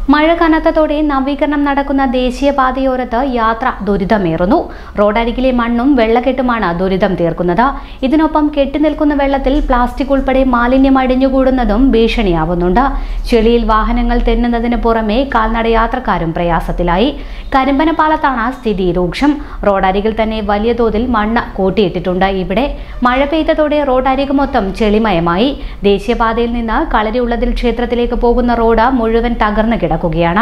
മഴ കനത്തതോടെ നവീകരണം നടക്കുന്ന ദേശീയപാതയോരത്ത് യാത്ര ദുരിതമേറുന്നു റോഡരികിലെ മണ്ണും വെള്ളക്കെട്ടുമാണ് ദുരിതം തീർക്കുന്നത് ഇതിനൊപ്പം കെട്ടിനിൽക്കുന്ന വെള്ളത്തിൽ പ്ലാസ്റ്റിക് ഉൾപ്പെടെ മാലിന്യം അടിഞ്ഞുകൂടുന്നതും ഭീഷണിയാവുന്നുണ്ട് ചെളിയിൽ വാഹനങ്ങൾ തെന്നുന്നതിന് പുറമെ കാൽനട യാത്രക്കാരും പ്രയാസത്തിലായി കരിമ്പന പാലത്താണ് സ്ഥിതി രൂക്ഷം റോഡരികിൽ തന്നെ വലിയ തോതിൽ മണ്ണ് കൂട്ടിയിട്ടിട്ടുണ്ട് ഇവിടെ മഴ പെയ്തതോടെ റോഡരിക് മൊത്തം ചെളിമയമായി ദേശീയപാതയിൽ നിന്ന് കളരിയുള്ളതിൽ ക്ഷേത്രത്തിലേക്ക് പോകുന്ന റോഡ് മുഴുവൻ തകർന്നു കിടക്കുകയാണ്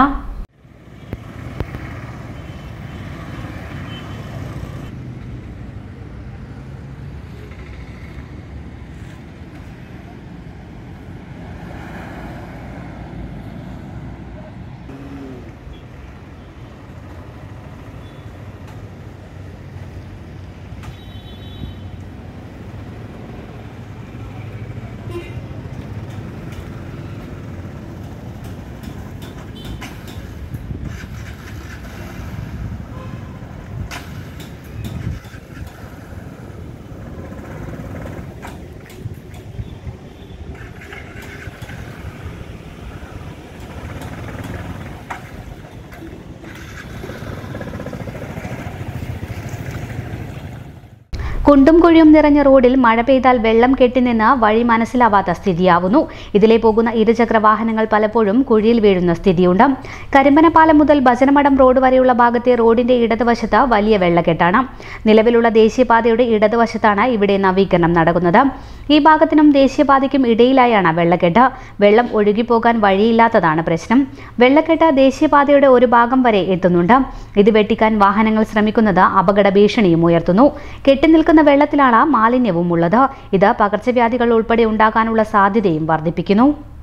കുണ്ടും കുഴിയും നിറഞ്ഞ റോഡിൽ മഴ പെയ്താൽ വെള്ളം കെട്ടിനിന്ന് വഴി മനസ്സിലാവാത്ത സ്ഥിതിയാവുന്നു ഇതിലെ പോകുന്ന ഇരുചക്ര വാഹനങ്ങൾ പലപ്പോഴും കുഴിയിൽ വീഴുന്ന സ്ഥിതിയുണ്ട് കരിമ്പനപ്പാലം മുതൽ ഭജനമഠം റോഡ് വരെയുള്ള ഭാഗത്തെ റോഡിന്റെ ഇടതുവശത്ത് വലിയ വെള്ളക്കെട്ടാണ് നിലവിലുള്ള ദേശീയപാതയുടെ ഇടതുവശത്താണ് ഇവിടെ നവീകരണം നടക്കുന്നത് ഈ ഭാഗത്തിനും ദേശീയപാതയ്ക്കും ഇടയിലായാണ് വെള്ളക്കെട്ട് വെള്ളം ഒഴുകിപ്പോകാൻ വഴിയില്ലാത്തതാണ് പ്രശ്നം വെള്ളക്കെട്ട് ദേശീയപാതയുടെ ഒരു ഭാഗം വരെ എത്തുന്നുണ്ട് ഇത് വെട്ടിക്കാൻ വാഹനങ്ങൾ ശ്രമിക്കുന്നത് അപകട ഭീഷണിയും ഉയർത്തുന്നു കെട്ടിനിൽക്കുന്ന വെള്ളത്തിലാണ് മാലിന്യവും ഉള്ളത് ഇത് പകർച്ചവ്യാധികൾ ഉൾപ്പെടെ ഉണ്ടാകാനുള്ള സാധ്യതയും വർദ്ധിപ്പിക്കുന്നു